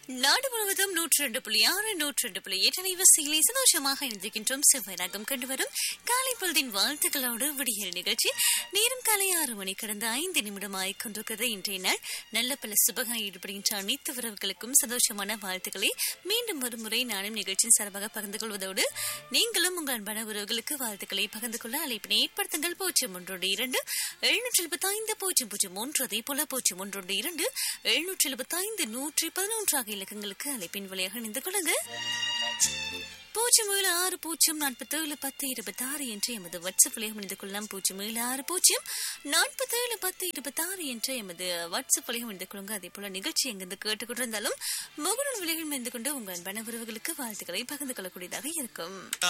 நாடு முழுவதும் நூற்றி ரெண்டு புள்ளி ஆறு நூற்றி ரெண்டு புள்ளி எட்டு அலைவரிசையிலே சந்தோஷமாக இணைந்திருக்கின்றோம் செவ்வாய்ராகம் கண்டு வரும் காலை பொழுதின் வாழ்த்துக்களோடு விடியல் நிகழ்ச்சி நேரம் காலை ஆறு மணி கடந்த ஐந்து நிமிடம் ஆய்கொண்டிருக்கிறது இன்றைய நாள் நல்ல பல சுபகாய் ஈடுபடுகின்ற அனைத்து உறவுகளுக்கும் சந்தோஷமான வாழ்த்துக்களை மீண்டும் ஒரு முறை நானும் நிகழ்ச்சியின் சார்பாக பகிர்ந்து கொள்வதோடு நீங்களும் உங்கள் அன்பான உறவுகளுக்கு வாழ்த்துக்களை பகிர்ந்து கொள்ள அழைப்பினை ஏற்படுத்துங்கள் பூஜ்ஜியம் ஒன்றோடு இரண்டு எழுநூற்றி எழுபத்தி ஐந்து பூஜ்ஜியம் பூஜ்ஜியம் ஒன்று அதே போல பூஜ்ஜியம் ஒன்றோடு இரண்டு எழுநூற்றி எழுபத்தி ஐந்து நூற்றி பதினொன்று ஆகிய இலக்கங்களுக்கு அழைப்பின் வழியாக இணைந்து கொள்ளுங்க பூஜ்ஜியம் ஏழு ஆறு பூஜ்ஜியம் நாற்பத்தேழு பத்து இருபத்தாறு என்று எமது வாட்ஸ்அப் வழியாக இணைந்து கொள்ளலாம் பூஜ்ஜியம் ஏழு ஆறு பூஜ்ஜியம் நாற்பத்தேழு பத்து இருபத்தாறு என்று எமது வாட்ஸ்அப் வழியாக இணைந்து கொள்ளுங்க அதே போல நிகழ்ச்சி எங்கிருந்து கேட்டுக்கொண்டிருந்தாலும் முகநூல் வழிகள் இணைந்து கொண்டு உங்கள் அன்பான உறவுகளுக்கு வாழ்த்துக்களை பகிர்ந்து கொள்ளக்கூடியதாக இருக்கும்